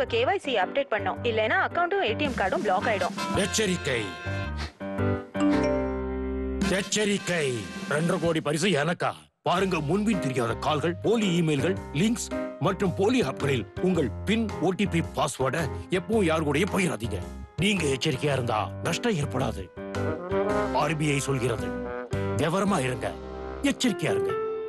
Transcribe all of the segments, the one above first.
உங்க KYC update பண்ணோம் இல்லைன்னா அக்கவுண்டும் ஏடிஎம் கார்டும் பிளாக் ஆயிடும் எச்சரிக்கை எச்சரிக்கை ரெண்டரை கோடி பரிசு எனக்கா பாருங்க முன்பின் தெரியாத கால்கள் போலி இமெயில்கள் லிங்க்ஸ் மற்றும் போலி ஆப்களில் உங்கள் பின் ஓடிபி பாஸ்வேர்டை எப்பவும் யாரு கூடயும் போயிடாதீங்க நீங்க எச்சரிக்கையா இருந்தா நஷ்டம் ஏற்படாது ஆர்பிஐ சொல்கிறது விவரமா இருங்க எச்சரிக்கையா இருங்க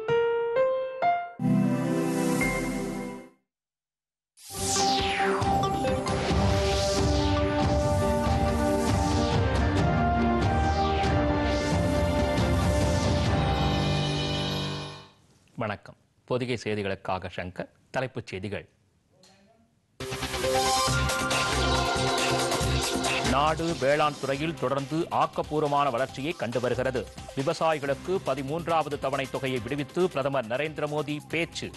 வணக்கம் பொதிகை செய்திகளுக்காக சங்கர் தலைப்புச் செய்திகள் நாடு வேளாண் துறையில் தொடர்ந்து ஆக்கப்பூர்வமான வளர்ச்சியை கண்டு வருகிறது விவசாயிகளுக்கு பதிமூன்றாவது தவணை தொகையை விடுவித்து பிரதமர் நரேந்திர மோடி பேச்சு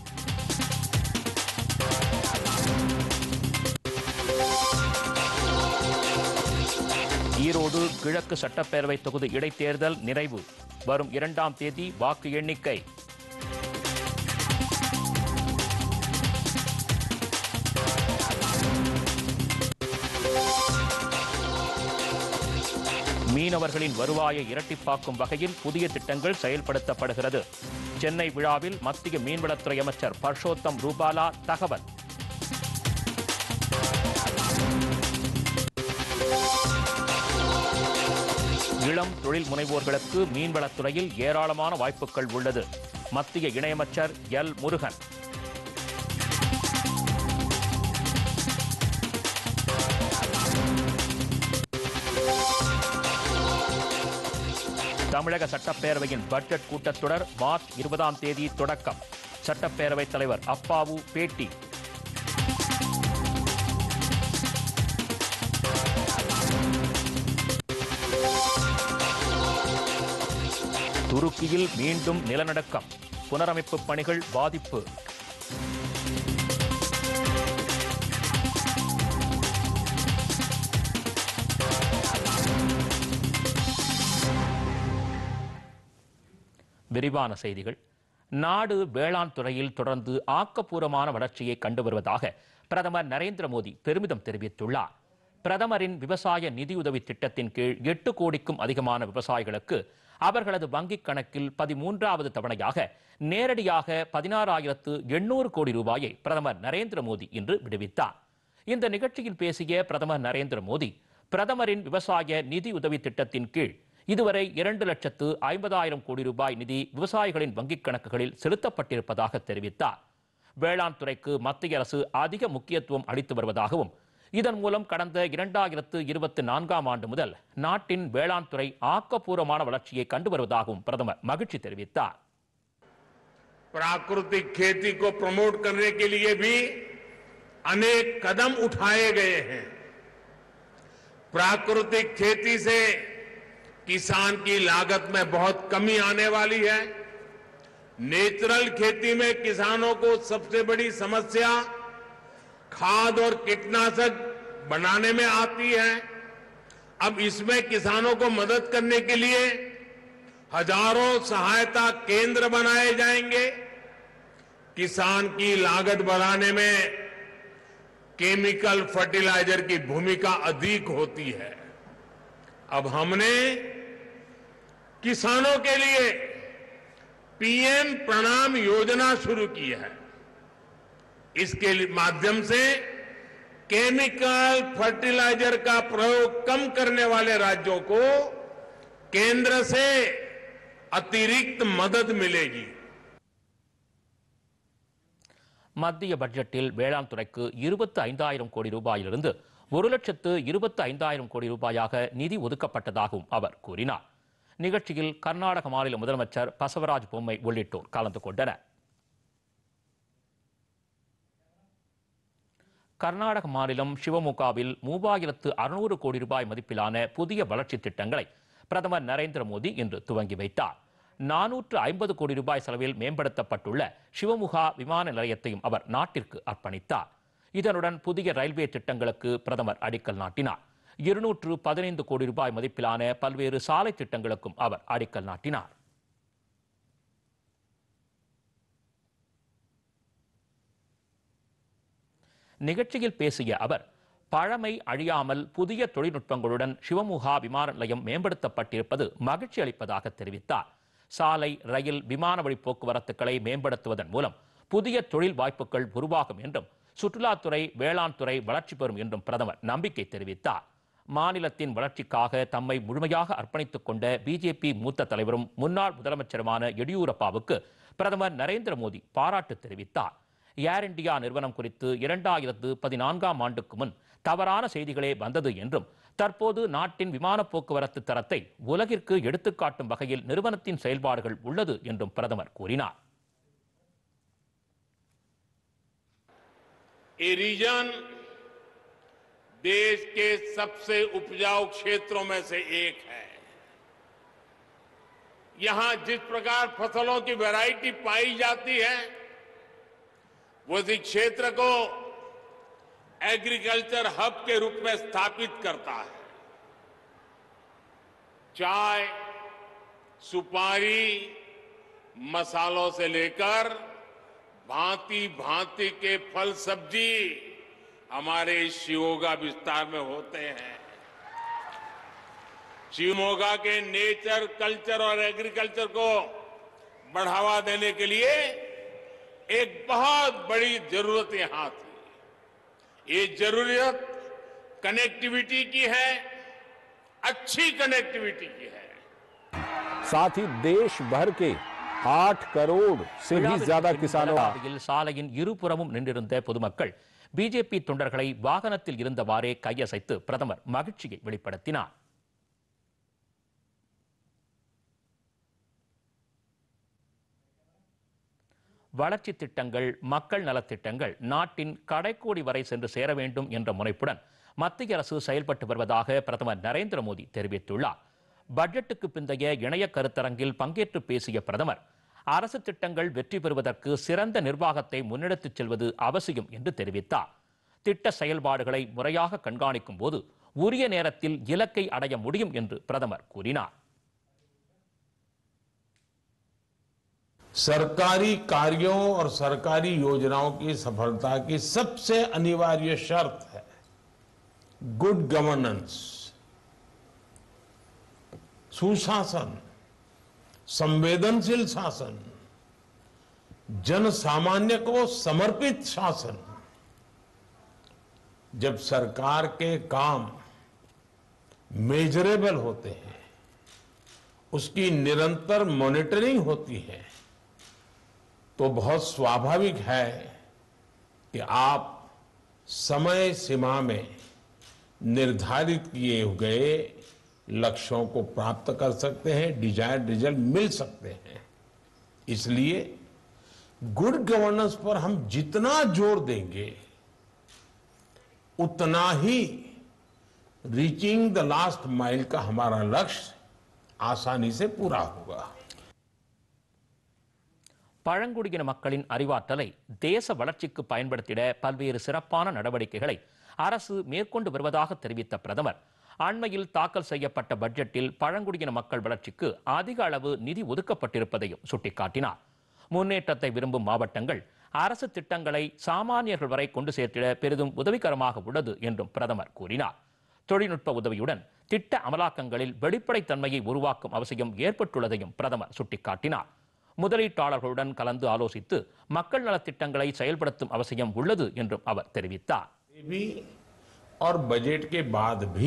ஈரோடு கிழக்கு சட்டப்பேரவை தொகுதி இடைத்தேர்தல் நிறைவு வரும் இரண்டாம் தேதி வாக்கு எண்ணிக்கை மீனவர்களின் வருவாயை இரட்டிப்பாக்கும் வகையில் புதிய திட்டங்கள் செயல்படுத்தப்படுகிறது சென்னை விழாவில் மத்திய மீன்வளத்துறை அமைச்சர் பர்ஷோத்தம் ரூபாலா தகவல் இளம் தொழில் முனைவோர்களுக்கு மீன்வளத்துறையில் ஏராளமான வாய்ப்புகள் உள்ளது மத்திய இணையமைச்சர் எல் முருகன் தமிழக சட்டப்பேரவையின் பட்ஜெட் கூட்டத்தொடர் மார்ச் இருபதாம் தேதி தொடக்கம் சட்டப்பேரவைத் தலைவர் அப்பாவு பேட்டி துருக்கியில் மீண்டும் நிலநடுக்கம் புனரமைப்பு பணிகள் பாதிப்பு விரிவான செய்திகள் நாடு வேளாண் துறையில் தொடர்ந்து ஆக்கப்பூர்வமான வளர்ச்சியை கண்டு வருவதாக பிரதமர் நரேந்திர மோடி பெருமிதம் தெரிவித்துள்ளார் பிரதமரின் விவசாய நிதியுதவி திட்டத்தின் கீழ் எட்டு கோடிக்கும் அதிகமான விவசாயிகளுக்கு அவர்களது வங்கிக் கணக்கில் பதிமூன்றாவது தவணையாக நேரடியாக பதினாறாயிரத்து எண்ணூறு கோடி ரூபாயை பிரதமர் நரேந்திர மோடி இன்று விடுவித்தார் இந்த நிகழ்ச்சியில் பேசிய பிரதமர் நரேந்திர மோடி பிரதமரின் விவசாய நிதி உதவி திட்டத்தின் கீழ் இதுவரை இரண்டு லட்சத்து ஐம்பதாயிரம் கோடி ரூபாய் நிதி விவசாயிகளின் வங்கிக் கணக்குகளில் செலுத்தப்பட்டிருப்பதாக தெரிவித்தார் வேளாண் துறைக்கு மத்திய அரசு அதிக முக்கியத்துவம் அளித்து வருவதாகவும் இதன் மூலம் கடந்த இரண்டாயிரத்து இருபத்தி நான்காம் ஆண்டு முதல் நாட்டின் வேளாண் துறை ஆக்கப்பூர்வமான வளர்ச்சியை கண்டு வருவதாகவும் பிரதமர் மகிழ்ச்சி தெரிவித்தார் प्राकृतिक खेती को प्रमोट करने के लिए भी अनेक कदम उठाए गए हैं प्राकृतिक खेती से किसान की लागत में बहुत कमी आने वाली है नेचुरल खेती में किसानों को सबसे बड़ी समस्या खाद और कीटनाशक बनाने में आती है अब इसमें किसानों को मदद करने के लिए हजारों सहायता केंद्र बनाए जाएंगे किसान की लागत बढ़ाने में केमिकल फर्टिलाइजर की भूमिका अधिक होती है अब हमने किसानों के लिए पीएम प्रणाम योजना शुरू की है इसके माध्यम से केमिकल फर्टिलाइजर का प्रयोग कम करने वाले राज्यों को केंद्र से अतिरिक्त मदद मिलेगी மத்திய பட்ஜெட்டில் வேளாண் துறைக்கு இருபத்தி ஐந்தாயிரம் கோடி ரூபாயிலிருந்து ஒரு லட்சத்து இருபத்தி ஐந்தாயிரம் கோடி ரூபாயாக நிதி ஒதுக்கப்பட்டதாகவும் அவர் கூறினார் நிகழ்ச்சியில் கர்நாடக மாநில முதலமைச்சர் பசவராஜ் பொம்மை உள்ளிட்டோர் கலந்து கொண்டனர் கர்நாடக மாநிலம் சிவமுகாவில் மூவாயிரத்து அறுநூறு கோடி ரூபாய் மதிப்பிலான புதிய வளர்ச்சி திட்டங்களை பிரதமர் நரேந்திர மோடி இன்று துவங்கி வைத்தார் நானூற்று ஐம்பது கோடி ரூபாய் செலவில் மேம்படுத்தப்பட்டுள்ள சிவமுகா விமான நிலையத்தையும் அவர் நாட்டிற்கு அர்ப்பணித்தார் இதனுடன் புதிய ரயில்வே திட்டங்களுக்கு பிரதமர் அடிக்கல் நாட்டினார் இருநூற்று பதினைந்து கோடி ரூபாய் மதிப்பிலான பல்வேறு சாலை திட்டங்களுக்கும் அவர் அடிக்கல் நாட்டினார் நிகழ்ச்சியில் பேசிய அவர் பழமை அழியாமல் புதிய தொழில்நுட்பங்களுடன் சிவமுகா விமான நிலையம் மேம்படுத்தப்பட்டிருப்பது மகிழ்ச்சி அளிப்பதாக தெரிவித்தார் சாலை ரயில் விமான வழி போக்குவரத்துக்களை மேம்படுத்துவதன் மூலம் புதிய தொழில் வாய்ப்புகள் உருவாகும் என்றும் சுற்றுலாத்துறை வேளாண் துறை வளர்ச்சி பெறும் என்றும் பிரதமர் நம்பிக்கை தெரிவித்தார் மாநிலத்தின் வளர்ச்சிக்காக தம்மை முழுமையாக அர்ப்பணித்துக் கொண்ட பிஜேபி மூத்த தலைவரும் முன்னாள் முதலமைச்சருமான எடியூரப்பாவுக்கு பிரதமர் நரேந்திர மோடி பாராட்டு தெரிவித்தார் ஏர் இந்தியா நிறுவனம் குறித்து இரண்டாயிரத்து பதினான்காம் ஆண்டுக்கு முன் தவறான செய்திகளே வந்தது என்றும் தற்போது நாட்டின் விமான போக்குவரத்து தரத்தை உலகிற்கு எடுத்துக்காட்டும் வகையில் நிறுவனத்தின் செயல்பாடுகள் உள்ளது என்றும் பிரதமர் கூறினார் ये रीजन देश के सबसे उपजाऊ क्षेत्रों में से एक है यहां जिस प्रकार फसलों की वैरायटी पाई जाती है वो इस क्षेत्र को एग्रीकल्चर हब के रूप में स्थापित करता है चाय सुपारी मसालों से लेकर भांति भांति के फल सब्जी हमारे शिवोगा विस्तार में होते हैं शिवमोगा के नेचर कल्चर और एग्रीकल्चर को बढ़ावा देने के लिए एक बहुत बड़ी जरूरत यहां थी ये जरूरत कनेक्टिविटी की है अच्छी कनेक्टिविटी की है साथ ही देश भर के आठ करोड़ से भी ज्यादा விழாவிற்கு किसानों பெலகாவியில் சாலையின் இருபுறமும் நின்றிருந்த பொதுமக்கள் பிஜேபி தொண்டர்களை வாகனத்தில் இருந்தவாறே கையசைத்து பிரதமர் மகிழ்ச்சியை வெளிப்படுத்தினார் வளர்ச்சி திட்டங்கள் மக்கள் நலத்திட்டங்கள் நாட்டின் கடைக்கோடி வரை சென்று சேர வேண்டும் என்ற முனைப்புடன் மத்திய அரசு செயல்பட்டு வருவதாக பிரதமர் நரேந்திர மோடி தெரிவித்துள்ளார் பட்ஜெட்டுக்கு பிந்தைய இணைய கருத்தரங்கில் பங்கேற்று பேசிய பிரதமர் அரசு திட்டங்கள் வெற்றி பெறுவதற்கு சிறந்த நிர்வாகத்தை முன்னெடுத்துச் செல்வது அவசியம் என்று தெரிவித்தார் திட்ட செயல்பாடுகளை முறையாக கண்காணிக்கும் போது உரிய நேரத்தில் இலக்கை அடைய முடியும் என்று பிரதமர் கூறினார் सरकारी कार्यों और सरकारी योजनाओं की सफलता की सबसे अनिवार्य शर्त है गुड गवर्नेंस सुशासन संवेदनशील शासन जन सामान्य को समर्पित शासन जब सरकार के काम मेजरेबल होते हैं उसकी निरंतर मॉनिटरिंग होती है तो बहुत स्वाभाविक है कि आप समय सीमा में निर्धारित किए गए लक्ष्यों को प्राप्त कर सकते हैं डिजायर्ड रिजल्ट मिल सकते हैं इसलिए गुड गवर्नेंस पर हम जितना जोर देंगे उतना ही रीचिंग द लास्ट माइल का हमारा लक्ष्य आसानी से पूरा होगा பழங்குடியின மக்களின் அறிவாற்றலை தேச வளர்ச்சிக்கு பயன்படுத்திட பல்வேறு சிறப்பான நடவடிக்கைகளை அரசு மேற்கொண்டு வருவதாக தெரிவித்த பிரதமர் அண்மையில் தாக்கல் செய்யப்பட்ட பட்ஜெட்டில் பழங்குடியின மக்கள் வளர்ச்சிக்கு அதிக அளவு நிதி ஒதுக்கப்பட்டிருப்பதையும் சுட்டிக்காட்டினார் முன்னேற்றத்தை விரும்பும் மாவட்டங்கள் அரசு திட்டங்களை சாமானியர்கள் வரை கொண்டு சேர்த்திட பெரிதும் உதவிகரமாக உள்ளது என்றும் பிரதமர் கூறினார் தொழில்நுட்ப உதவியுடன் திட்ட அமலாக்கங்களில் வெளிப்படைத்தன்மையை உருவாக்கும் அவசியம் ஏற்பட்டுள்ளதையும் பிரதமர் சுட்டிக்காட்டினார் முதலீட்டாளர்களுடன் கலந்து ஆலோசித்து மக்கள் நலத் திட்டங்களை செயல்படுத்தும் அவசியம் உள்ளது என்றும் அவர் தெரிவித்தார் भी और बजट के बाद भी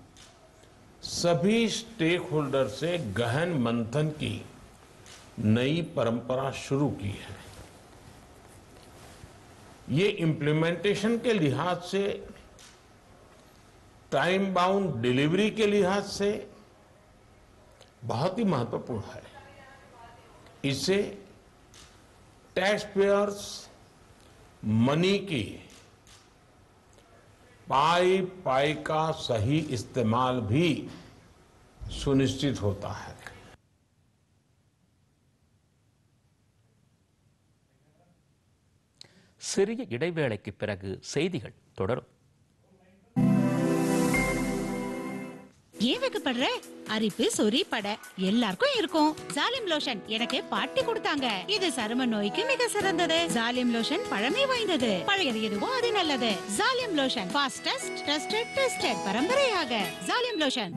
सभी स्टेक होल्डर से गहन मंथन की नई परंपरा शुरू की है ये इम्प्लीमेंटेशन के लिहाज से टाइम बाउंड डिलीवरी के लिहाज से बहुत ही महत्वपूर्ण है इससे टैक्स पेयर्स मनी की पाई पाई का सही इस्तेमाल भी सुनिश्चित होता है சிறிய இடைவேளைக்கு பிறகு செய்திகள் தொடரும் ஏன் வைக்கப்படுற அரிப்பு சொறி பட எல்லாருக்கும் இருக்கும் ஜாலிம் லோஷன் எனக்கு பாட்டி கொடுத்தாங்க இது சரும நோய்க்கு மிக சிறந்தது ஜாலிம் லோஷன் பழமை வாய்ந்தது பழையது எதுவோ அது நல்லது Zalim lotion fastest trusted tested பரம்பரையாக ஜாலிம் லோஷன்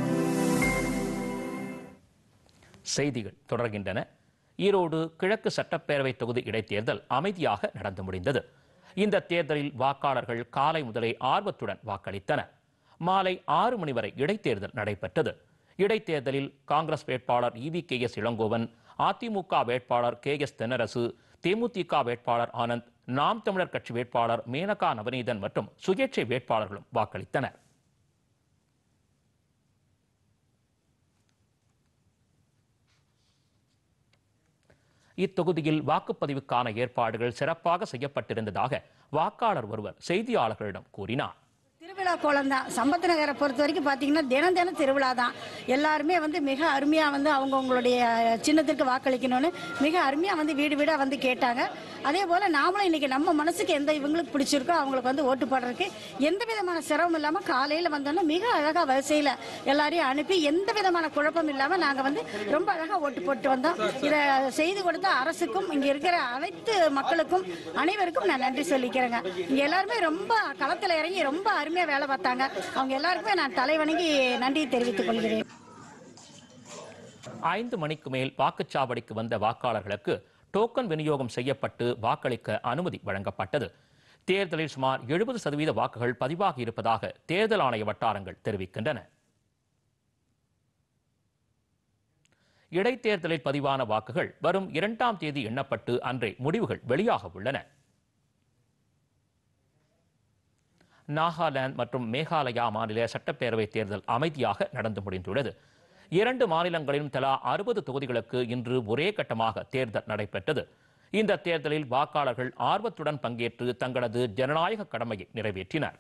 செய்திகள் தொடர்கின்றன ஈரோடு கிழக்கு சட்டப்பேரவை தொகுதி இடைத்தேர்தல் அமைதியாக நடந்து முடிந்தது இந்த தேர்தலில் வாக்காளர்கள் காலை முதலே ஆர்வத்துடன் வாக்களித்தனர் மாலை ஆறு மணி வரை இடைத்தேர்தல் நடைபெற்றது இடைத்தேர்தலில் காங்கிரஸ் வேட்பாளர் இவி கே எஸ் இளங்கோவன் அதிமுக வேட்பாளர் கே எஸ் தென்னரசு தேமுதிக வேட்பாளர் ஆனந்த் நாம் தமிழர் கட்சி வேட்பாளர் மேனகா நவநீதன் மற்றும் சுயேட்சை வேட்பாளர்களும் வாக்களித்தனர் இத்தொகுதியில் வாக்குப்பதிவுக்கான ஏற்பாடுகள் சிறப்பாக செய்யப்பட்டிருந்ததாக வாக்காளர் ஒருவர் செய்தியாளர்களிடம் கூறினார் திருவிழா கோலம் தான் சம்பத் நகரை பொறுத்த வரைக்கும் பார்த்தீங்கன்னா தினம் தினம் திருவிழா தான் எல்லாருமே வந்து மிக அருமையாக வந்து அவங்கவுங்களுடைய சின்னத்திற்கு வாக்களிக்கணும்னு மிக அருமையாக வந்து வீடு வீடாக வந்து கேட்டாங்க அதே போல் நாமளும் இன்னைக்கு நம்ம மனசுக்கு எந்த இவங்களுக்கு பிடிச்சிருக்கோ அவங்களுக்கு வந்து ஓட்டு போடுறதுக்கு எந்த விதமான சிரமம் இல்லாமல் காலையில் வந்தோன்னா மிக அழகாக வரிசையில் எல்லாரையும் அனுப்பி எந்த விதமான குழப்பம் இல்லாமல் நாங்கள் வந்து ரொம்ப அழகாக ஓட்டு போட்டு வந்தோம் இதை செய்து கொடுத்த அரசுக்கும் இங்கே இருக்கிற அனைத்து மக்களுக்கும் அனைவருக்கும் நான் நன்றி சொல்லிக்கிறேங்க இங்கே எல்லாருமே ரொம்ப களத்தில் இறங்கி ரொம்ப அருமையாக வேலை பார்த்தாங்க அவங்க எல்லாருக்குமே நான் தலைவணங்கி நன்றி தெரிவித்துக் கொள்கிறேன் ஐந்து மணிக்கு மேல் வாக்குச்சாவடிக்கு வந்த வாக்காளர்களுக்கு டோக்கன் விநியோகம் செய்யப்பட்டு வாக்களிக்க அனுமதி வழங்கப்பட்டது தேர்தலில் சுமார் எழுபது சதவீத வாக்குகள் பதிவாகி இருப்பதாக தேர்தல் ஆணைய வட்டாரங்கள் தெரிவிக்கின்றன இடைத்தேர்தலில் பதிவான வாக்குகள் வரும் இரண்டாம் தேதி எண்ணப்பட்டு அன்றே முடிவுகள் வெளியாக உள்ளன நாகாலாந்து மற்றும் மேகாலயா மாநில சட்டப்பேரவை தேர்தல் அமைதியாக நடந்து முடிந்துள்ளது இரண்டு மாநிலங்களிலும் தலா அறுபது தொகுதிகளுக்கு இன்று ஒரே கட்டமாக தேர்தல் நடைபெற்றது இந்த தேர்தலில் வாக்காளர்கள் ஆர்வத்துடன் பங்கேற்று தங்களது ஜனநாயக கடமையை நிறைவேற்றினர்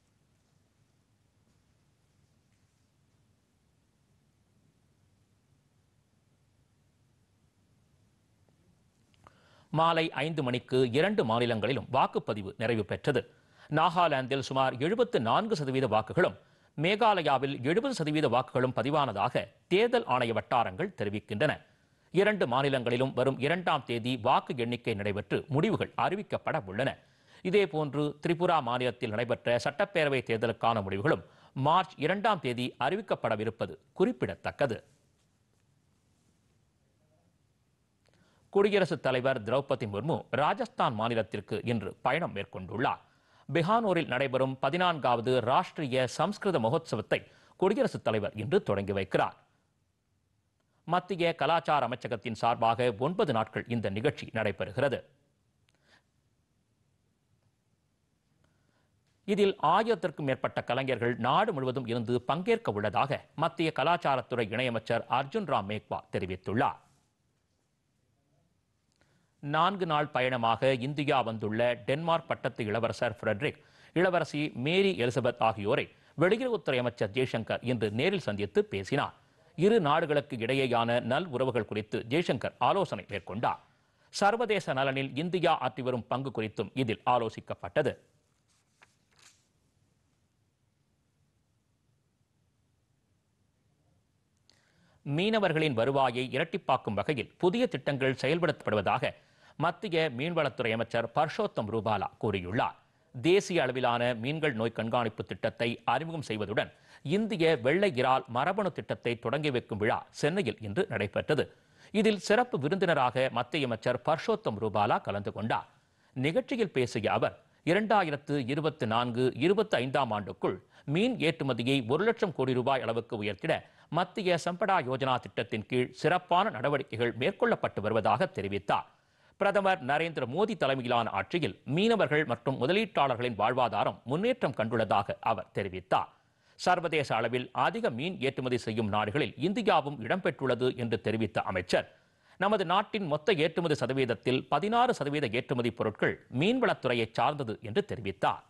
மாலை ஐந்து மணிக்கு இரண்டு மாநிலங்களிலும் வாக்குப்பதிவு நிறைவு பெற்றது நாகாலாந்தில் சுமார் எழுபத்து நான்கு சதவீத வாக்குகளும் மேகாலயாவில் எழுபது சதவீத வாக்குகளும் பதிவானதாக தேர்தல் ஆணைய வட்டாரங்கள் தெரிவிக்கின்றன இரண்டு மாநிலங்களிலும் வரும் இரண்டாம் தேதி வாக்கு எண்ணிக்கை நடைபெற்று முடிவுகள் அறிவிக்கப்பட உள்ளன இதேபோன்று திரிபுரா மாநிலத்தில் நடைபெற்ற சட்டப்பேரவை தேர்தலுக்கான முடிவுகளும் மார்ச் இரண்டாம் தேதி அறிவிக்கப்படவிருப்பது குறிப்பிடத்தக்கது குடியரசுத் தலைவர் திரௌபதி முர்மு ராஜஸ்தான் மாநிலத்திற்கு இன்று பயணம் மேற்கொண்டுள்ளார் பிகானூரில் நடைபெறும் பதினான்காவது ராஷ்டிரிய சம்ஸ்கிருத மகோத்சவத்தை குடியரசுத் தலைவர் இன்று தொடங்கி வைக்கிறார் மத்திய கலாச்சார அமைச்சகத்தின் சார்பாக ஒன்பது நாட்கள் இந்த நிகழ்ச்சி நடைபெறுகிறது இதில் ஆயிரத்திற்கும் மேற்பட்ட கலைஞர்கள் நாடு முழுவதும் இருந்து பங்கேற்க உள்ளதாக மத்திய கலாச்சாரத்துறை இணையமைச்சர் அர்ஜுன் ராம் மேக்வா தெரிவித்துள்ளார் நான்கு நாள் பயணமாக இந்தியா வந்துள்ள டென்மார்க் பட்டத்து இளவரசர் ஃபிரெட்ரிக் இளவரசி மேரி எலிசபெத் ஆகியோரை வெளியுறவுத்துறை அமைச்சர் ஜெய்சங்கர் இன்று நேரில் சந்தித்து பேசினார் இரு நாடுகளுக்கு இடையேயான நல் உறவுகள் குறித்து ஜெய்சங்கர் ஆலோசனை மேற்கொண்டார் சர்வதேச நலனில் இந்தியா ஆற்றி வரும் பங்கு குறித்தும் இதில் ஆலோசிக்கப்பட்டது மீனவர்களின் வருவாயை இரட்டிப்பாக்கும் வகையில் புதிய திட்டங்கள் செயல்படுத்தப்படுவதாக மத்திய மீன்வளத்துறை அமைச்சர் பர்ஷோத்தம் ரூபாலா கூறியுள்ளார் தேசிய அளவிலான மீன்கள் நோய் கண்காணிப்பு திட்டத்தை அறிமுகம் செய்வதுடன் இந்திய வெள்ளை இறால் மரபணு திட்டத்தை தொடங்கி வைக்கும் விழா சென்னையில் இன்று நடைபெற்றது இதில் சிறப்பு விருந்தினராக மத்திய அமைச்சர் பர்ஷோத்தம் ரூபாலா கலந்து கொண்டார் நிகழ்ச்சியில் பேசிய அவர் இரண்டாயிரத்து இருபத்தி நான்கு இருபத்தி ஐந்தாம் ஆண்டுக்குள் மீன் ஏற்றுமதியை ஒரு லட்சம் கோடி ரூபாய் அளவுக்கு உயர்த்திட மத்திய சம்படா யோஜனா திட்டத்தின் கீழ் சிறப்பான நடவடிக்கைகள் மேற்கொள்ளப்பட்டு வருவதாக தெரிவித்தார் பிரதமர் நரேந்திர மோடி தலைமையிலான ஆட்சியில் மீனவர்கள் மற்றும் முதலீட்டாளர்களின் வாழ்வாதாரம் முன்னேற்றம் கண்டுள்ளதாக அவர் தெரிவித்தார் சர்வதேச அளவில் அதிக மீன் ஏற்றுமதி செய்யும் நாடுகளில் இந்தியாவும் இடம்பெற்றுள்ளது என்று தெரிவித்த அமைச்சர் நமது நாட்டின் மொத்த ஏற்றுமதி சதவீதத்தில் பதினாறு சதவீத ஏற்றுமதி பொருட்கள் மீன்வளத்துறையை சார்ந்தது என்று தெரிவித்தார்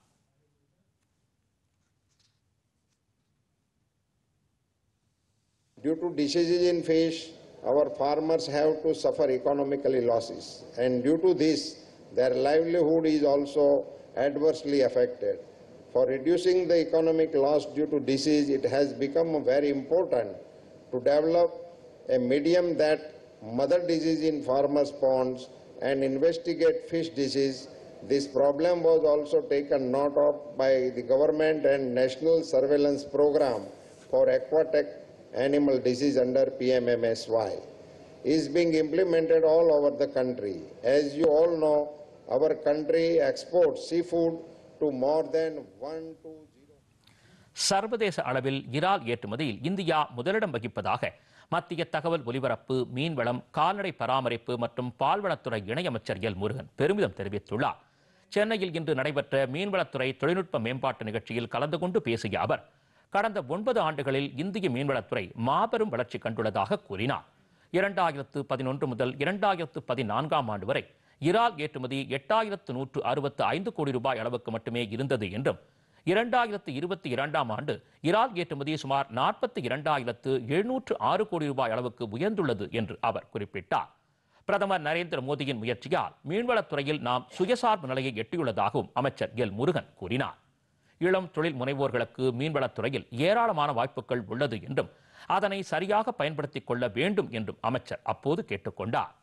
Due to diseases in fish, our farmers have to suffer economically losses. And due to this, their livelihood is also adversely affected. For reducing the economic loss due to disease, it has become very important to develop a medium that mother disease in farmers' ponds and investigate fish disease. This problem was also taken note of by the government and national surveillance program for aquatic animal disease under PMMSY is being implemented all over the country. As you all know, our country exports seafood to more than 1 to சர்வதேச அளவில் இறால் ஏற்றுமதியில் India முதலிடம் வகிப்பதாக மத்திய தகவல் ஒலிபரப்பு மீன்வளம் கால்நடை பராமரிப்பு மற்றும் பால்வளத்துறை இணையமைச்சர் எல் முருகன் பெருமிதம் தெரிவித்துள்ளார் சென்னையில் இன்று நடைபெற்ற மீன்வளத்துறை தொழில்நுட்ப மேம்பாட்டு நிகழ்ச்சியில் கலந்து கொண்டு பேசிய அவர் கடந்த ஒன்பது ஆண்டுகளில் இந்திய மீன்வளத்துறை மாபெரும் வளர்ச்சி கண்டுள்ளதாக கூறினார் இரண்டாயிரத்து பதினொன்று முதல் இரண்டாயிரத்து பதினான்காம் ஆண்டு வரை இறால் ஏற்றுமதி எட்டாயிரத்து நூற்று அறுபத்து ஐந்து கோடி ரூபாய் அளவுக்கு மட்டுமே இருந்தது என்றும் இரண்டாயிரத்து இருபத்தி இரண்டாம் ஆண்டு இறால் ஏற்றுமதி சுமார் நாற்பத்தி இரண்டாயிரத்து எழுநூற்று ஆறு கோடி ரூபாய் அளவுக்கு உயர்ந்துள்ளது என்று அவர் குறிப்பிட்டார் பிரதமர் நரேந்திர மோடியின் முயற்சியால் மீன்வளத்துறையில் நாம் சுயசார்பு நிலையை எட்டியுள்ளதாகவும் அமைச்சர் எல் முருகன் கூறினார் இளம் தொழில் முனைவோர்களுக்கு மீன்வளத்துறையில் ஏராளமான வாய்ப்புகள் உள்ளது என்றும் அதனை சரியாக பயன்படுத்திக் கொள்ள வேண்டும் என்றும் அமைச்சர் அப்போது கேட்டுக்கொண்டார்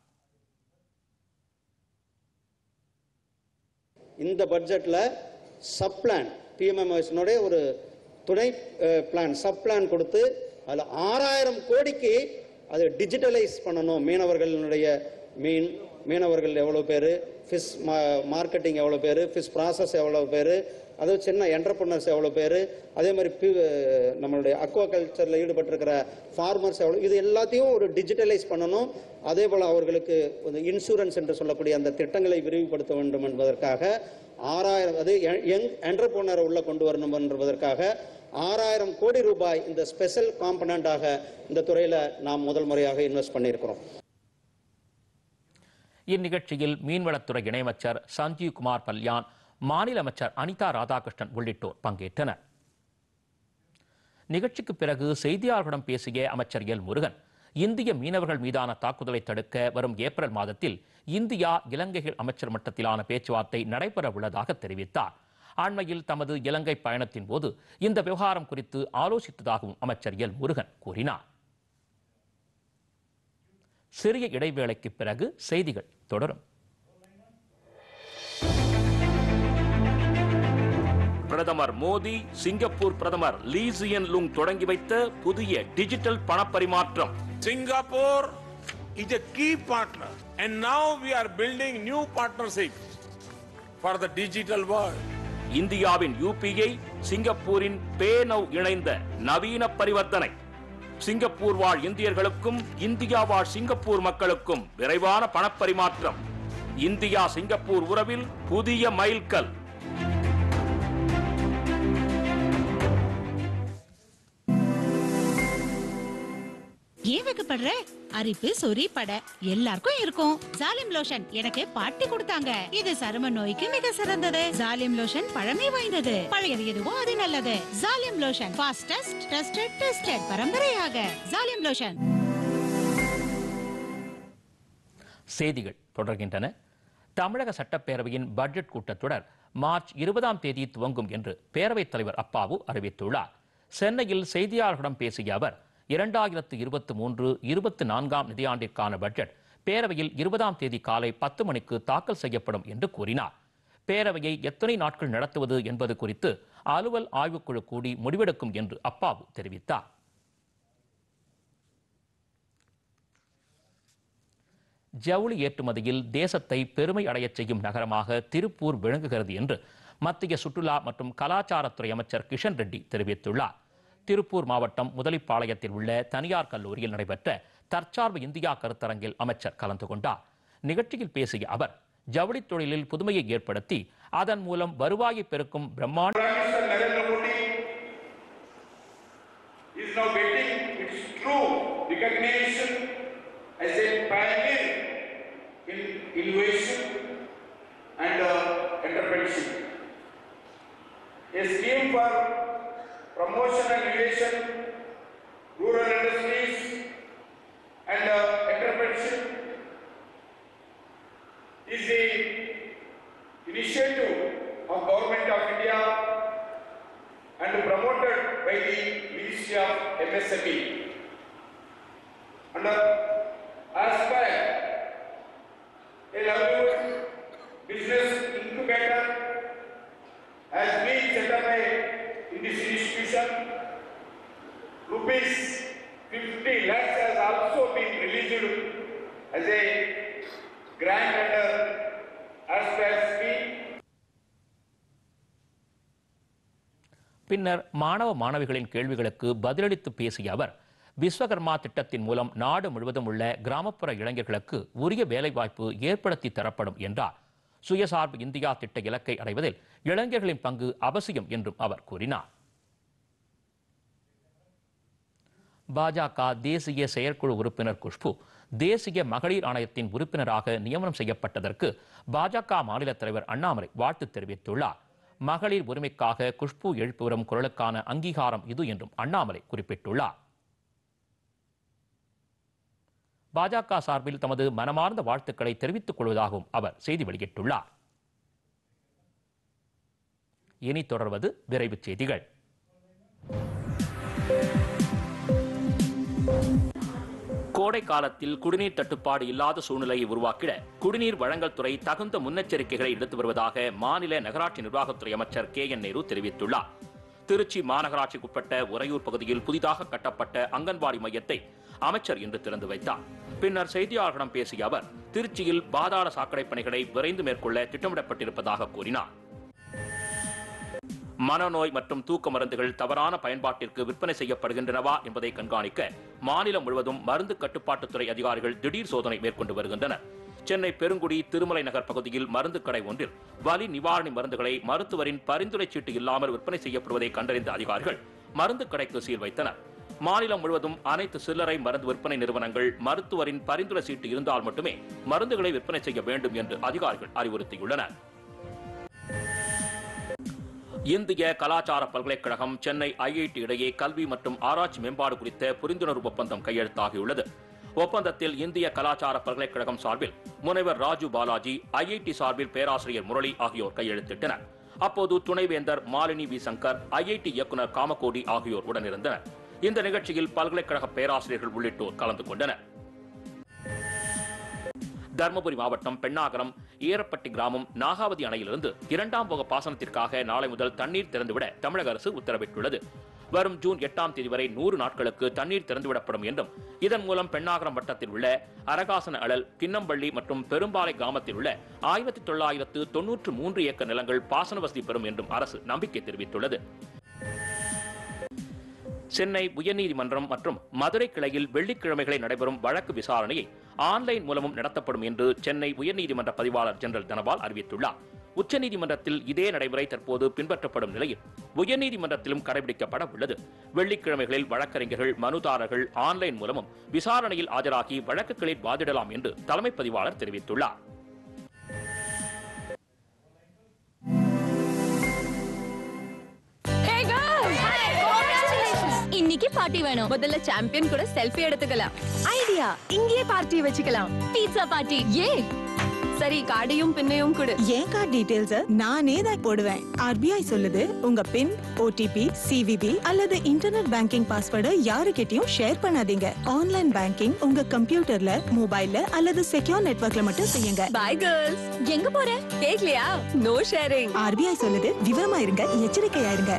இந்த பட்ஜெட்டில் சப் பிளான் பிஎம்எம்எஸ்னுடைய ஒரு துணை பிளான் சப் பிளான் கொடுத்து அதில் ஆறாயிரம் கோடிக்கு அதை டிஜிட்டலைஸ் பண்ணணும் மீனவர்களுடைய மீன் மீனவர்கள் எவ்வளோ பேர் ஃபிஷ் மார்க்கெட்டிங் எவ்வளோ பேர் ஃபிஷ் ப்ராசஸ் எவ்வளோ பேர் அதுவும் சின்ன என்டர்பிரினர்ஸ் எவ்வளோ பேர் அதே மாதிரி பி நம்மளுடைய அக்வா கல்ச்சரில் ஈடுபட்டிருக்கிற ஃபார்மர்ஸ் எவ்வளோ இது எல்லாத்தையும் ஒரு டிஜிட்டலைஸ் பண்ணணும் அதே போல் அவர்களுக்கு ஒரு இன்சூரன்ஸ் என்று சொல்லக்கூடிய அந்த திட்டங்களை விரிவுபடுத்த வேண்டும் என்பதற்காக ஆறாயிரம் அது யங் என்டர்பிரினரை உள்ள கொண்டு வரணும் என்பதற்காக ஆறாயிரம் கோடி ரூபாய் இந்த ஸ்பெஷல் காம்பனண்டாக இந்த துறையில் நாம் முதல் முறையாக இன்வெஸ்ட் பண்ணியிருக்கிறோம் இந்நிகழ்ச்சியில் மீன்வளத்துறை இணையமைச்சர் சஞ்சீவ் குமார் பல்யான் மாநில அமைச்சர் அனிதா ராதாகிருஷ்ணன் உள்ளிட்டோர் பங்கேற்றனர் நிகழ்ச்சிக்கு பிறகு செய்தியாளர்களிடம் பேசிய அமைச்சர் எல் முருகன் இந்திய மீனவர்கள் மீதான தாக்குதலை தடுக்க வரும் ஏப்ரல் மாதத்தில் இந்தியா இலங்கைகள் அமைச்சர் மட்டத்திலான பேச்சுவார்த்தை நடைபெற உள்ளதாக தெரிவித்தார் அண்மையில் தமது இலங்கை பயணத்தின் போது இந்த விவகாரம் குறித்து ஆலோசித்ததாகவும் அமைச்சர் எல் முருகன் கூறினார் சிறிய இடைவேளைக்கு பிறகு செய்திகள் தொடரும் பிரதமர் மோடி சிங்கப்பூர் பிரதமர் லீ சியன் லுங் தொடங்கி வைத்த புதிய டிஜிட்டல் பணப்பரிமாற்றம் Singapore is a key partner, and now we are building new partnerships for the digital world. இந்தியாவின் யூபிஐ சிங்கப்பூரின் பே நவ் இணைந்த நவீன பரிவர்த்தனை சிங்கப்பூர் வாழ் இந்தியர்களுக்கும் இந்தியா வாழ் சிங்கப்பூர் மக்களுக்கும் விரைவான பணப்பரிமாற்றம் இந்தியா சிங்கப்பூர் உறவில் புதிய மைல்கல் ஏன் வைக்கப்படுற அரிப்பு சொறி பட எல்லாருக்கும் இருக்கும் ஜாலிம் லோஷன் எனக்கு பாட்டி கொடுத்தாங்க இது சரும நோய்க்கு மிக சிறந்தது ஜாலிம் லோஷன் பழமை வாய்ந்தது பழையது எதுவோ அது நல்லது Zalim lotion fastest trusted tested பரம்பரையாக ஜாலிம் லோஷன் செய்திகள் தொடர்கின்றன தமிழக சட்டப்பேரவையின் பட்ஜெட் கூட்டத்தொடர் மார்ச் இருபதாம் தேதி துவங்கும் என்று பேரவைத் தலைவர் அப்பாவு அறிவித்துள்ளார் சென்னையில் செய்தியாளர்களிடம் பேசிய அவர் இரண்டாயிரத்து இருபத்தி மூன்று இருபத்தி நான்காம் நிதியாண்டிற்கான பட்ஜெட் பேரவையில் இருபதாம் தேதி காலை பத்து மணிக்கு தாக்கல் செய்யப்படும் என்று கூறினார் பேரவையை எத்தனை நாட்கள் நடத்துவது என்பது குறித்து அலுவல் ஆய்வுக்குழு கூடி முடிவெடுக்கும் என்று அப்பாவு தெரிவித்தார் ஜவுளி ஏற்றுமதியில் தேசத்தை பெருமை அடையச் செய்யும் நகரமாக திருப்பூர் விளங்குகிறது என்று மத்திய சுற்றுலா மற்றும் கலாச்சாரத்துறை அமைச்சர் கிஷன் ரெட்டி தெரிவித்துள்ளார் திருப்பூர் மாவட்டம் முதலிப்பாளையத்தில் உள்ள தனியார் கல்லூரியில் நடைபெற்ற தற்சார்பு இந்தியா கருத்தரங்கில் அமைச்சர் கலந்து கொண்டார் நிகழ்ச்சியில் பேசிய அவர் ஜவுளித் தொழிலில் புதுமையை ஏற்படுத்தி அதன் மூலம் வருவாயை பெருக்கும் பிரம்மாண்ட is now getting its true recognition as a pioneer in innovation and uh, entrepreneurship. A scheme for promotion and innovation, rural industries and uh, entrepreneurship is the initiative of Government of India aspect, a livelihood business incubator has been set up a- in this institution. Rupees 50 lakhs has also been released as a grant under aspect scheme பின்னர் மாணவ மாணவிகளின் கேள்விகளுக்கு பதிலளித்து பேசிய அவர் விஸ்வகர்மா திட்டத்தின் மூலம் நாடு முழுவதும் உள்ள கிராமப்புற இளைஞர்களுக்கு உரிய வேலைவாய்ப்பு ஏற்படுத்தி தரப்படும் என்றார் சுயசார்பு இந்தியா திட்ட இலக்கை அடைவதில் இளைஞர்களின் பங்கு அவசியம் என்றும் அவர் கூறினார் பாஜக தேசிய செயற்குழு உறுப்பினர் குஷ்பு தேசிய மகளிர் ஆணையத்தின் உறுப்பினராக நியமனம் செய்யப்பட்டதற்கு பாஜக மாநில தலைவர் அண்ணாமலை வாழ்த்து தெரிவித்துள்ளார் மகளிர் உரிமைக்காக குஷ்பு எழுப்பி வரும் குரலுக்கான அங்கீகாரம் இது என்றும் அண்ணாமலை குறிப்பிட்டுள்ளார் பாஜக சார்பில் தமது மனமார்ந்த வாழ்த்துக்களை தெரிவித்துக் கொள்வதாகவும் அவர் செய்தி வெளியிட்டுள்ளார் இனி தொடர்வது விரைவுச் செய்திகள் கோடை காலத்தில் குடிநீர் தட்டுப்பாடு இல்லாத சூழ்நிலையை உருவாக்கிட குடிநீர் வழங்கல் துறை தகுந்த முன்னெச்சரிக்கைகளை எடுத்து வருவதாக மாநில நகராட்சி நிர்வாகத்துறை அமைச்சர் கே என் நேரு தெரிவித்துள்ளார் திருச்சி மாநகராட்சிக்குட்பட்ட உறையூர் பகுதியில் புதிதாக கட்டப்பட்ட அங்கன்வாடி மையத்தை அமைச்சர் இன்று திறந்து வைத்தார் பின்னர் செய்தியாளர்களிடம் பேசிய அவர் திருச்சியில் பாதாள சாக்கடை பணிகளை விரைந்து மேற்கொள்ள திட்டமிடப்பட்டிருப்பதாக கூறினார் மனநோய் மற்றும் தூக்க மருந்துகள் தவறான பயன்பாட்டிற்கு விற்பனை செய்யப்படுகின்றனவா என்பதை கண்காணிக்க மாநிலம் முழுவதும் மருந்து கட்டுப்பாட்டுத்துறை அதிகாரிகள் திடீர் சோதனை மேற்கொண்டு வருகின்றனர் சென்னை பெருங்குடி திருமலை நகர் பகுதியில் மருந்து கடை ஒன்றில் வலி நிவாரணி மருந்துகளை மருத்துவரின் பரிந்துரை சீட்டு இல்லாமல் விற்பனை செய்யப்படுவதை கண்டறிந்த அதிகாரிகள் மருந்து கடைக்கு சீல் வைத்தனர் மாநிலம் முழுவதும் அனைத்து சில்லறை மருந்து விற்பனை நிறுவனங்கள் மருத்துவரின் பரிந்துரை சீட்டு இருந்தால் மட்டுமே மருந்துகளை விற்பனை செய்ய வேண்டும் என்று அதிகாரிகள் அறிவுறுத்தியுள்ளனர் இந்திய கலாச்சார பல்கலைக்கழகம் சென்னை ஐஐடி இடையே கல்வி மற்றும் ஆராய்ச்சி மேம்பாடு குறித்த புரிந்துணர்வு ஒப்பந்தம் கையெழுத்தாகியுள்ளது ஒப்பந்தத்தில் இந்திய கலாச்சார பல்கலைக்கழகம் சார்பில் முனைவர் ராஜு பாலாஜி ஐஐடி சார்பில் பேராசிரியர் முரளி ஆகியோர் கையெழுத்திட்டனர் அப்போது துணைவேந்தர் மாலினி வி சங்கர் ஐஐடி இயக்குனர் காமகோடி ஆகியோர் உடனிருந்தனர் இந்த நிகழ்ச்சியில் பல்கலைக்கழக பேராசிரியர்கள் உள்ளிட்டோர் கலந்து கொண்டனர் தருமபுரி மாவட்டம் பெண்ணாகரம் ஈரப்பட்டி கிராமம் நாகாவதி அணையிலிருந்து இரண்டாம் போக பாசனத்திற்காக நாளை முதல் தண்ணீர் திறந்துவிட தமிழக அரசு உத்தரவிட்டுள்ளது வரும் ஜூன் எட்டாம் தேதி வரை நூறு நாட்களுக்கு தண்ணீர் திறந்துவிடப்படும் என்றும் இதன் மூலம் பெண்ணாகரம் வட்டத்தில் உள்ள அரகாசன அழல் கிண்ணம்பள்ளி மற்றும் பெரும்பாலை கிராமத்தில் உள்ள ஆயிரத்தி தொள்ளாயிரத்து தொன்னூற்று மூன்று ஏக்கர் நிலங்கள் பாசன வசதி பெறும் என்றும் அரசு நம்பிக்கை தெரிவித்துள்ளது சென்னை உயர்நீதிமன்றம் மற்றும் மதுரை கிளையில் வெள்ளிக்கிழமைகளில் நடைபெறும் வழக்கு விசாரணையை ஆன்லைன் மூலமும் நடத்தப்படும் என்று சென்னை உயர்நீதிமன்ற பதிவாளர் ஜெனரல் தனபால் அறிவித்துள்ளார் உச்சநீதிமன்றத்தில் இதே நடைமுறை தற்போது பின்பற்றப்படும் நிலையில் உயர்நீதிமன்றத்திலும் கடைபிடிக்கப்பட உள்ளது வெள்ளிக்கிழமைகளில் வழக்கறிஞர்கள் மனுதாரர்கள் ஆன்லைன் மூலமும் விசாரணையில் ஆஜராகி வழக்குகளில் வாதிடலாம் என்று தலைமை பதிவாளர் தெரிவித்துள்ளார் இன்னைக்கு பார்ட்டி வேணும் முதல்ல சாம்பியன் கூட செல்ஃபி எடுத்துக்கலாம் ஐடியா இங்கேயே பார்ட்டி வச்சுக்கலாம் பீட்சா பார்ட்டி ஏ சரி கார்டையும் பின்னையும் கொடு என் கார்டு டீடைல்ஸ் நானே தான் போடுவேன் ஆர்பிஐ சொல்லுது உங்க பின் ஓடிபி சிவிபி அல்லது இன்டர்நெட் பேங்கிங் பாஸ்வேர்டை யாருக்கிட்டயும் ஷேர் பண்ணாதீங்க ஆன்லைன் பேங்கிங் உங்க கம்ப்யூட்டர்ல மொபைல்ல அல்லது செக்யூர் நெட்வொர்க்ல மட்டும் செய்யுங்க பை கேர்ள்ஸ் எங்க போற கேக்கலையா நோ ஷேரிங் ஆர்பிஐ சொல்லுது விவரமா இருங்க எச்சரிக்கையா இருங்க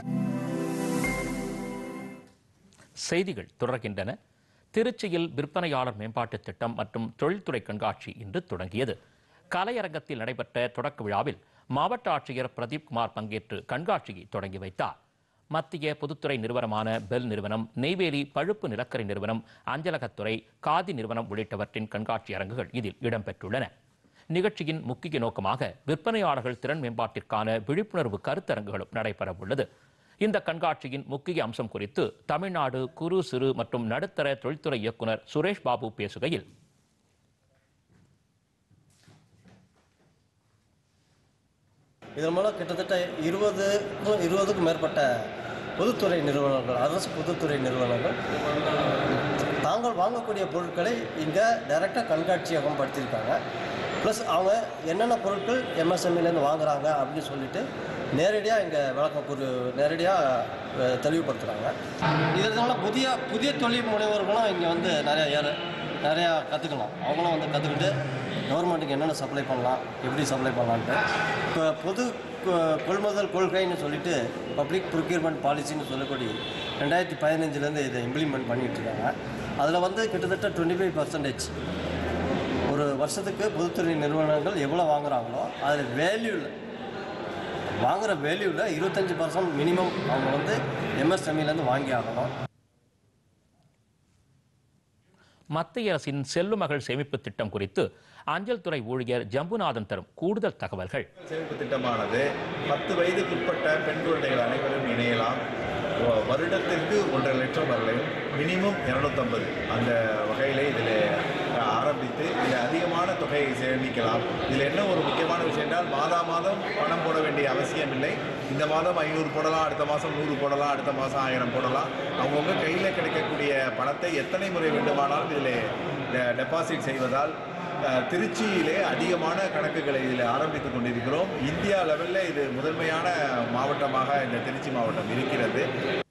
செய்திகள் தொடர்கின்றன திருச்சியில் விற்பனையாளர் மேம்பாட்டுத் திட்டம் மற்றும் தொழில்துறை கண்காட்சி இன்று தொடங்கியது கலையரங்கத்தில் நடைபெற்ற தொடக்க விழாவில் மாவட்ட ஆட்சியர் பிரதீப் குமார் பங்கேற்று கண்காட்சியை தொடங்கி வைத்தார் மத்திய பொதுத்துறை நிறுவனமான பெல் நிறுவனம் நெய்வேலி பழுப்பு நிலக்கரி நிறுவனம் அஞ்சலகத்துறை காதி நிறுவனம் உள்ளிட்டவற்றின் கண்காட்சி அரங்குகள் இதில் இடம்பெற்றுள்ளன நிகழ்ச்சியின் முக்கிய நோக்கமாக விற்பனையாளர்கள் திறன் மேம்பாட்டிற்கான விழிப்புணர்வு கருத்தரங்குகளும் நடைபெற உள்ளது இந்த கண்காட்சியின் முக்கிய அம்சம் குறித்து தமிழ்நாடு குறு சிறு மற்றும் நடுத்தர தொழில்துறை இயக்குனர் சுரேஷ் பாபு பேசுகையில் இதன் மூலம் கிட்டத்தட்ட இருபதுக்கும் இருபதுக்கும் மேற்பட்ட பொதுத்துறை நிறுவனங்கள் அரசு பொதுத்துறை நிறுவனங்கள் தாங்கள் வாங்கக்கூடிய பொருட்களை இங்கே டைரெக்டாக கண்காட்சியகம் படுத்தியிருக்காங்க ப்ளஸ் அவங்க என்னென்ன பொருட்கள் எம்எஸ்எம்இலேருந்து வாங்குறாங்க அப்படின்னு சொல்லிட்டு நேரடியாக இங்கே விளக்கம் கூறு நேரடியாக தெளிவுபடுத்துகிறாங்க இதனால புதிய புதிய தொழில் முனைவோர்களும் இங்கே வந்து நிறைய ஏற நிறையா கற்றுக்கலாம் அவங்களும் வந்து கற்றுக்கிட்டு கவர்மெண்ட்டுக்கு என்னென்ன சப்ளை பண்ணலாம் எப்படி சப்ளை பண்ணலான்ட்டு இப்போ பொது கொ- கொள்முதல் கொள்கைன்னு சொல்லிட்டு பப்ளிக் ப்ரொக்யூர்மெண்ட் பாலிசின்னு சொல்லக்கூடிய ரெண்டாயிரத்தி பதினஞ்சுலேருந்து இதை இம்ப்ளிமெண்ட் பண்ணிகிட்டு இருக்காங்க அதில் வந்து கிட்டத்தட்ட டுவெண்ட்டி ஃபைவ் பர்சன்டேஜ் ஒரு வருஷத்துக்கு பொதுத்துறை நிறுவனங்கள் எவ்வளோ வாங்குறாங்களோ அதில் வேல்யூவில் வாங்குற வேல்யூவில் இருபத்தஞ்சி பர்சன்ட் மினிமம் அவங்க வந்து எம்எஸ்எம்இலேருந்து வாங்கி ஆகணும் மத்திய அரசின் செல்லுமகள் சேமிப்பு திட்டம் குறித்து அஞ்சல் துறை ஊழியர் ஜம்புநாதன் தரும் கூடுதல் தகவல்கள் சேமிப்பு திட்டமானது பத்து வயதுக்குட்பட்ட பெண் குழந்தைகள் அனைவரும் இணையலாம் வ- வருடத்திற்கு ஒன்றரை லட்சம் வரலையும் மினிமம் இரநூத்தம்பது அந்த வகையிலே இதில் ஆரம்பித்து இதில் அதிகமான தொகையை சேமிக்கலாம் இதில் என்ன ஒரு முக்கியமான விஷயம் என்றால் மாதா மாதம் பணம் போட வேண்டிய அவசியம் இல்லை இந்த மாதம் ஐநூறு போடலாம் அடுத்த மாதம் நூறு போடலாம் அடுத்த மாதம் ஆயிரம் போடலாம் அவங்கவுங்க கையில் கிடைக்கக்கூடிய பணத்தை எத்தனை முறை வேண்டுமானாலும் இதில் டெபாசிட் செய்வதால் அஹ், திருச்சியிலே அதிகமான கணக்குகளை இதில் ஆரம்பித்துக் கொண்டிருக்கிறோம் இந்தியா லெவலில் இது முதன்மையான மாவட்டமாக இந்த திருச்சி மாவட்டம் இருக்கிறது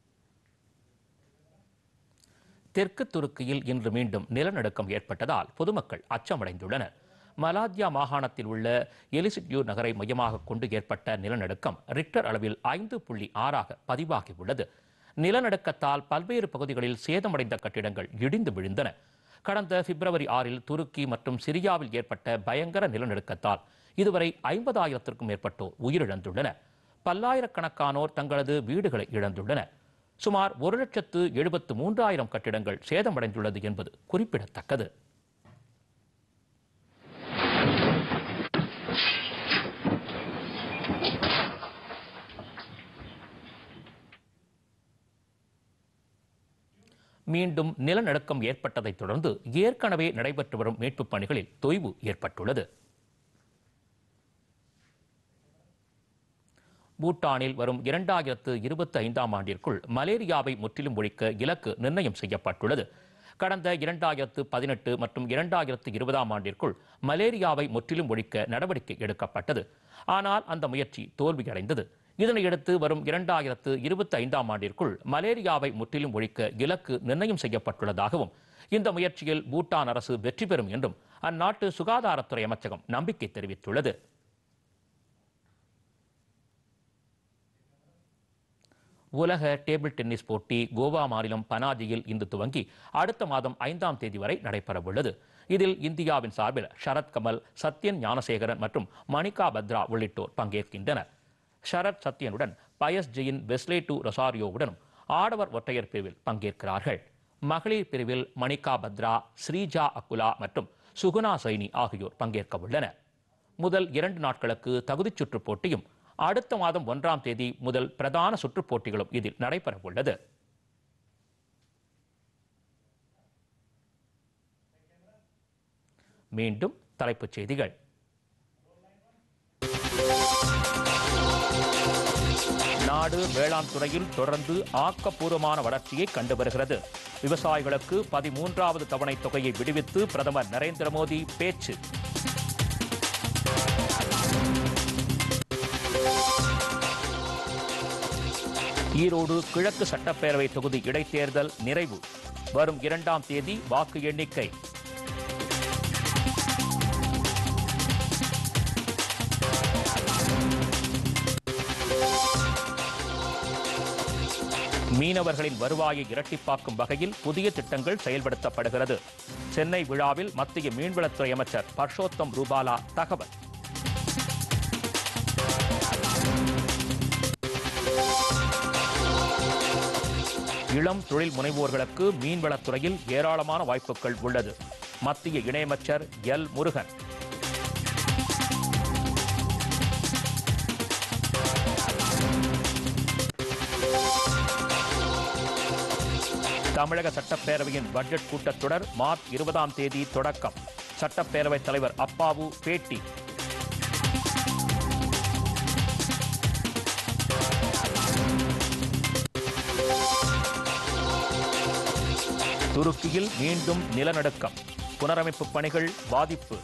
தெற்கு துருக்கியில் இன்று மீண்டும் நிலநடுக்கம் ஏற்பட்டதால் பொதுமக்கள் அச்சமடைந்துள்ளனர் மலாத்தியா மாகாணத்தில் உள்ள எலிசிட்யூர் நகரை மையமாக கொண்டு ஏற்பட்ட நிலநடுக்கம் ரிக்டர் அளவில் ஐந்து புள்ளி ஆறாக பதிவாகியுள்ளது நிலநடுக்கத்தால் பல்வேறு பகுதிகளில் சேதமடைந்த கட்டிடங்கள் இடிந்து விழுந்தன கடந்த பிப்ரவரி ஆறில் துருக்கி மற்றும் சிரியாவில் ஏற்பட்ட பயங்கர நிலநடுக்கத்தால் இதுவரை ஐம்பதாயிரத்திற்கும் மேற்பட்டோர் உயிரிழந்துள்ளனர் பல்லாயிரக்கணக்கானோர் தங்களது வீடுகளை இழந்துள்ளனர் சுமார் ஒரு லட்சத்து எழுபத்து மூன்றாயிரம் கட்டிடங்கள் சேதமடைந்துள்ளது என்பது குறிப்பிடத்தக்கது மீண்டும் நிலநடுக்கம் ஏற்பட்டதைத் தொடர்ந்து ஏற்கனவே நடைபெற்று வரும் மீட்புப் பணிகளில் தொய்வு ஏற்பட்டுள்ளது பூட்டானில் வரும் இரண்டாயிரத்து இருபத்தி ஐந்தாம் ஆண்டிற்குள் மலேரியாவை முற்றிலும் ஒழிக்க இலக்கு நிர்ணயம் செய்யப்பட்டுள்ளது கடந்த இரண்டாயிரத்து பதினெட்டு மற்றும் இரண்டாயிரத்து இருபதாம் ஆண்டிற்குள் மலேரியாவை முற்றிலும் ஒழிக்க நடவடிக்கை எடுக்கப்பட்டது ஆனால் அந்த முயற்சி தோல்வியடைந்தது இதனையடுத்து வரும் இரண்டாயிரத்து இருபத்தி ஐந்தாம் ஆண்டிற்குள் மலேரியாவை முற்றிலும் ஒழிக்க இலக்கு நிர்ணயம் செய்யப்பட்டுள்ளதாகவும் இந்த முயற்சியில் பூட்டான் அரசு வெற்றி பெறும் என்றும் அந்நாட்டு சுகாதாரத்துறை அமைச்சகம் நம்பிக்கை தெரிவித்துள்ளது உலக டேபிள் டென்னிஸ் போட்டி கோவா மாநிலம் பனாஜியில் இன்று துவங்கி அடுத்த மாதம் ஐந்தாம் தேதி வரை நடைபெறவுள்ளது இதில் இந்தியாவின் சார்பில் ஷரத் கமல் சத்யன் ஞானசேகரன் மற்றும் மணிகா பத்ரா உள்ளிட்டோர் பங்கேற்கின்றனர் ஷரத் சத்யனுடன் பயஸ் ஜெயின் வெஸ்லே டு ரொசாரியோவுடனும் ஆடவர் ஒற்றையர் பிரிவில் பங்கேற்கிறார்கள் மகளிர் பிரிவில் மணிகா பத்ரா ஸ்ரீஜா அக்குலா மற்றும் சுகுணா சைனி ஆகியோர் பங்கேற்க உள்ளனர் முதல் இரண்டு நாட்களுக்கு தகுதிச் சுற்றுப் போட்டியும் அடுத்த மாதம் ஒன்றாம் தேதி முதல் பிரதான சுற்றுப் போட்டிகளும் இதில் நடைபெற உள்ளது மீண்டும் தலைப்புச் செய்திகள் நாடு வேளாண் துறையில் தொடர்ந்து ஆக்கப்பூர்வமான வளர்ச்சியை கண்டு வருகிறது விவசாயிகளுக்கு பதிமூன்றாவது தவணை தொகையை விடுவித்து பிரதமர் நரேந்திர மோடி பேச்சு ஈரோடு கிழக்கு சட்டப்பேரவை தொகுதி இடைத்தேர்தல் நிறைவு வரும் இரண்டாம் தேதி வாக்கு எண்ணிக்கை மீனவர்களின் வருவாயை இரட்டிப்பாக்கும் வகையில் புதிய திட்டங்கள் செயல்படுத்தப்படுகிறது சென்னை விழாவில் மத்திய மீன்வளத்துறை அமைச்சர் பர்ஷோத்தம் ரூபாலா தகவல் இளம் தொழில் முனைவோர்களுக்கு மீன்வளத்துறையில் ஏராளமான வாய்ப்புகள் உள்ளது மத்திய இணையமைச்சர் எல் முருகன் தமிழக சட்டப்பேரவையின் பட்ஜெட் கூட்டத்தொடர் மார்ச் இருபதாம் தேதி தொடக்கம் சட்டப்பேரவைத் தலைவர் அப்பாவு பேட்டி துருக்கியில் மீண்டும் நிலநடுக்கம் புனரமைப்பு பணிகள் பாதிப்பு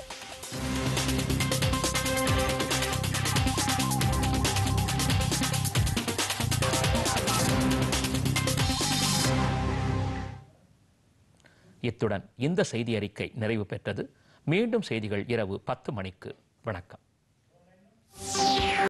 இத்துடன் இந்த செய்தி அறிக்கை நிறைவு பெற்றது மீண்டும் செய்திகள் இரவு பத்து மணிக்கு வணக்கம்